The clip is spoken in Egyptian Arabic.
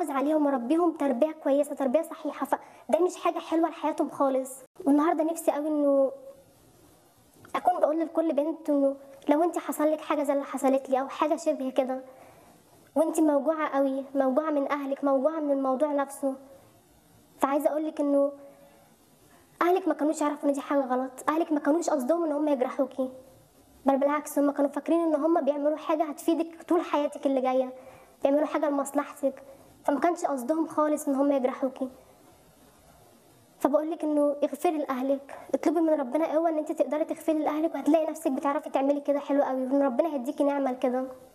محافظ عليهم وربيهم تربيه كويسه تربيه صحيحه فده مش حاجه حلوه لحياتهم خالص والنهارده نفسي قوي انه اكون بقول لكل بنت انه لو انت حصل لك حاجه زي اللي حصلت لي او حاجه شبه كده وانت موجوعه قوي موجوعه من اهلك موجوعه من الموضوع نفسه فعايزه اقول لك انه اهلك ما كانوش يعرفوا ان دي حاجه غلط اهلك ما كانوش قصدهم ان هم يجرحوكي بل بالعكس هم كانوا فاكرين ان هم بيعملوا حاجه هتفيدك طول حياتك اللي جايه بيعملوا حاجه لمصلحتك فما كانش قصدهم خالص ان هم يجرحوكي فبقول لك انه اغفري لاهلك اطلبي من ربنا قوه ان انت تقدري تغفري لاهلك وهتلاقي نفسك بتعرفي تعملي كده حلو قوي وان ربنا هيديكي نعمه لكده